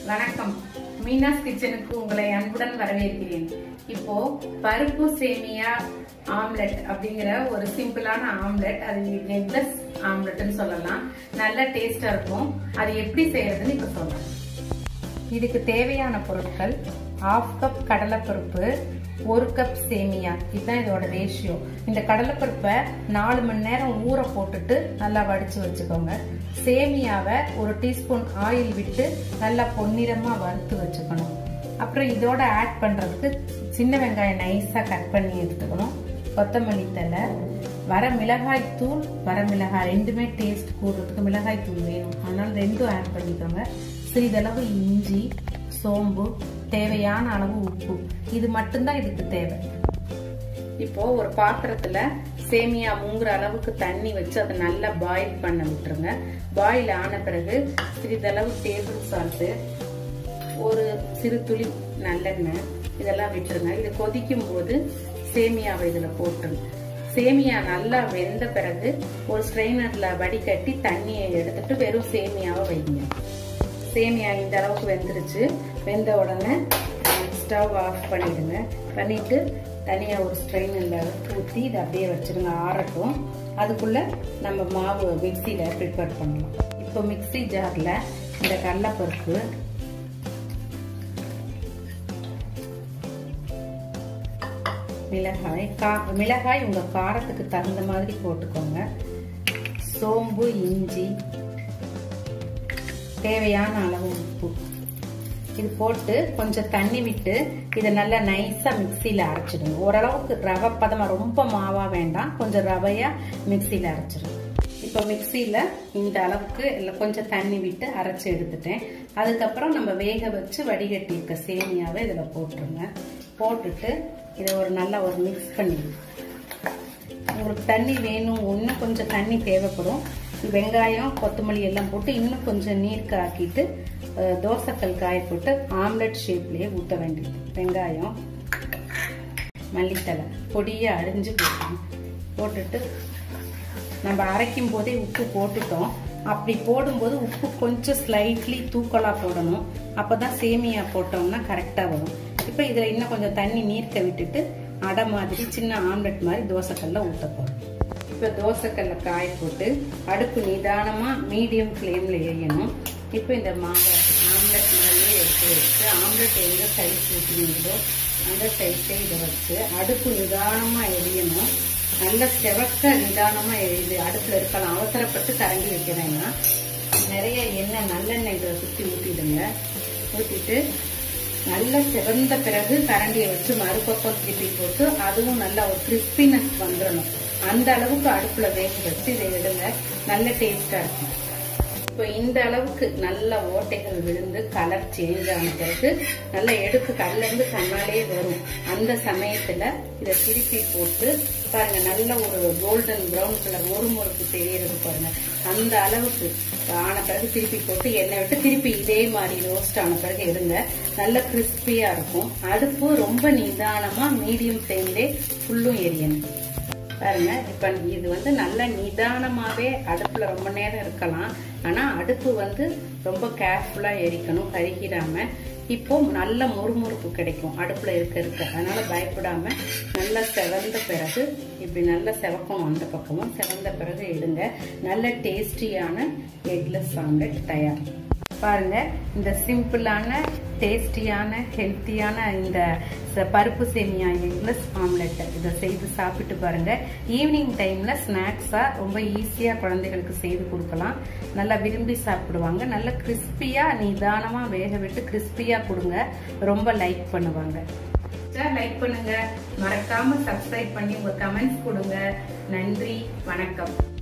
வணக்கம் மீனாஸ் கிச்சனுக்கு உங்களை அன்புடன் வரவேற்கிறேன் இப்போ பருப்பு சேமியா ஆம்லெட் அப்படிங்கிற ஒரு சிம்பிளான ஆம்லெட் அது எக்லெஸ் ஆம்லெட்னு சொல்லலாம் நல்ல டேஸ்டா இருக்கும் அது எப்படி செய்யறதுன்னு இப்ப சொல்றேன் இதுக்கு தேவையான பொருட்கள் ஹாஃப் கப் கடலைப்பருப்பு ஒரு கப் சேமியா இதுதான் இதோட ரேஷியோ இந்த கடலைப்பருப்பை நாலு மணி நேரம் ஊற போட்டுட்டு நல்லா வடிச்சு வச்சுக்கோங்க சேமியாவை ஒரு டீஸ்பூன் ஆயில் விட்டு நல்லா பொன்னிறமா வறுத்து வச்சுக்கணும் அப்புறம் இதோட ஆட் பண்றதுக்கு சின்ன வெங்காயம் நைஸா கட் பண்ணி எடுத்துக்கணும் கொத்தமல்லி தலை வர மிளகாய் தூள் வர மிளகாய் ரெண்டுமே டேஸ்ட் கூடுறதுக்கு மிளகாய் தூள் வேணும் அதனால ரெண்டும் ஆட் பண்ணிக்கோங்க சிறிதளவு இஞ்சி சோம்பு தேவையான அளவு உப்பு இது மட்டும்தான் இதுக்கு தேவை இப்போ ஒரு பாத்திரத்துல சேமியா முங்குற அளவுக்கு தண்ணி வச்சு அதை நல்லா பாயில் பண்ண விட்டுருங்க பாயில் ஆன பிறகு சிறிதளவு டேபிள் சால்ட்டு ஒரு சிறு துளி நல்லெண்ணெய் இதெல்லாம் விட்டுருங்க இது கொதிக்கும் போது சேமியாவை இதுல போட்டுருங்க சேமியா நல்லா வெந்த பிறகு ஒரு ஸ்ட்ரெயினர்ல வடிகட்டி தண்ணியை எடுத்துட்டு வெறும் சேமியாவை வைங்க சேமியா இந்த அளவுக்கு வெந்துருச்சு வெந்த உடனே ஸ்டவ் ஆஃப் பண்ணிடுங்க பண்ணிட்டு தனியாக ஒரு ஸ்ட்ரெயினில் ஊற்றி இதை அப்படியே வச்சுருங்க ஆறட்டும் அதுக்குள்ளே நம்ம மாவு மிக்சியில் ப்ரிப்பேர் பண்ணலாம் இப்போ மிக்சி ஜாரில் இந்த கடலைப்பருப்பு மிளகாய் கா மிளகாய் உங்கள் காரத்துக்கு தகுந்த மாதிரி போட்டுக்கோங்க சோம்பு இஞ்சி தேவையான அளவு உப்பு இது போட்டு கொஞ்சம் தண்ணி விட்டு இதை நல்லா நைஸா மிக்சியில அரைச்சிடுங்க ஓரளவுக்கு ரவை பதமா ரொம்ப மாவா வேண்டாம் கொஞ்சம் ரவையா மிக்சியில அரைச்சிடுங்க இப்போ மிக்சியில இந்த அளவுக்கு இல்லை கொஞ்சம் தண்ணி விட்டு அரைச்சி எடுத்துட்டேன் அதுக்கப்புறம் நம்ம வேக வச்சு வடிகட்டி இருக்க சேமியாவை இதில் போட்டுருங்க போட்டுட்டு இதை ஒரு நல்லா ஒரு மிக்ஸ் பண்ணிடுங்க உங்களுக்கு தண்ணி வேணும் இன்னும் கொஞ்சம் தண்ணி தேவைப்படும் வெங்காயம் கொத்தமல்லி எல்லாம் போட்டு இன்னும் கொஞ்சம் நீர் காக்கிட்டு தோசைக்கல் காய போட்டு ஆம்லெட் ஷேப்லேயே ஊற்ற வேண்டியது வெங்காயம் மல்லித்தலை பொடியை அரிஞ்சு போட்டணும் போட்டுட்டு நம்ம அரைக்கும் போதே உப்பு போட்டுட்டோம் அப்படி போடும்போது உப்பு கொஞ்சம் ஸ்லைட்லி தூக்கலாக போடணும் அப்போ தான் சேமியா போட்டோம்னா கரெக்டாக வரும் இப்போ இதில் இன்னும் கொஞ்சம் தண்ணி நீர்க்க விட்டுட்டு அடை மாதிரி சின்ன ஆம்லெட் மாதிரி தோசைக்கல்ல ஊற்ற போகிறோம் இப்போ தோசைக்கல்ல காய போட்டு அடுப்பு நிதானமாக மீடியம் ஃப்ளேமில் எரியணும் இப்போ இந்த மாவை ஆம்லெட் மாதிரியே எடுத்து வச்சு ஆம்லெட் எந்த சைஸ் ஊற்றினீங்களோ அந்த சைஸே இதை வச்சு அடுப்பு நிதானமாக எரியணும் நல்ல செவக்க நிதானமாக எரியுது அடுப்பில் இருக்கலாம் அவசரப்பட்டு கரண்டி வைக்க வேணாம் நிறைய எண்ணெய் நல்லெண்ணெய் இதை சுற்றி ஊற்றிடுங்க ஊற்றிட்டு நல்ல சிவந்த பிறகு கரண்டியை வச்சு மறுபக்கம் திருப்பி போட்டு அதுவும் நல்ல ஒரு கிறிஸ்பினஸ் வந்துடணும் அந்த அளவுக்கு அடுப்புல வேக வச்சு இதை எடுங்க நல்ல டேஸ்டா இருக்கும் இப்போ இந்த அளவுக்கு நல்ல ஓட்டைகள் விழுந்து கலர் சேஞ்ச் ஆன பிறகு நல்ல எடுத்து கல்ல இருந்து கண்ணாலே வரும் அந்த சமயத்துல இதை திருப்பி போட்டு பாருங்க நல்ல ஒரு கோல்டன் ப்ரௌன் கலர் ஒரு முறுக்கு தெரியறது பாருங்க அந்த அளவுக்கு ஆன பிறகு திருப்பி போட்டு எண்ணெய் விட்டு திருப்பி இதே மாதிரி ரோஸ்ட் ஆன பிறகு எடுங்க நல்ல கிறிஸ்பியா இருக்கும் அடுப்பு ரொம்ப நிதானமா மீடியம் ஃப்ளேம்லே ஃபுல்லும் எரியணும் பாருங்க இப்ப இது வந்து நல்ல நிதானமாவே அடுப்புல ரொம்ப நேரம் இருக்கலாம் ஆனா அடுப்பு வந்து ரொம்ப கேர்ஃபுல்லா எரிக்கணும் கருகிடாம இப்போ நல்ல முறுமுறுப்பு கிடைக்கும் அடுப்புல இருக்க இருக்க அதனால பயப்படாம நல்லா செவந்த பிறகு இப்படி நல்லா செவக்கணும் அந்த பக்கமும் செவந்த பிறகு எடுங்க நல்ல டேஸ்டியான எக்லெஸ் ஆம்லெட் தயார் பாருங்க இந்த சிம்பிளான டேஸ்டியான ஹெல்த்தியான இந்த பருப்பு சேமியா எக்லெஸ் ஆம்லெட் இதை செய்து சாப்பிட்டு பாருங்க ஈவினிங் டைம்ல ஸ்நாக்ஸா ரொம்ப ஈஸியா குழந்தைகளுக்கு செய்து கொடுக்கலாம் நல்லா விரும்பி சாப்பிடுவாங்க நல்ல கிறிஸ்பியா நிதானமா வேக விட்டு கிறிஸ்பியா கொடுங்க ரொம்ப லைக் பண்ணுவாங்க லைக் பண்ணுங்க மறக்காம சப்ஸ்கிரைப் பண்ணி உங்க கமெண்ட்ஸ் கொடுங்க நன்றி வணக்கம்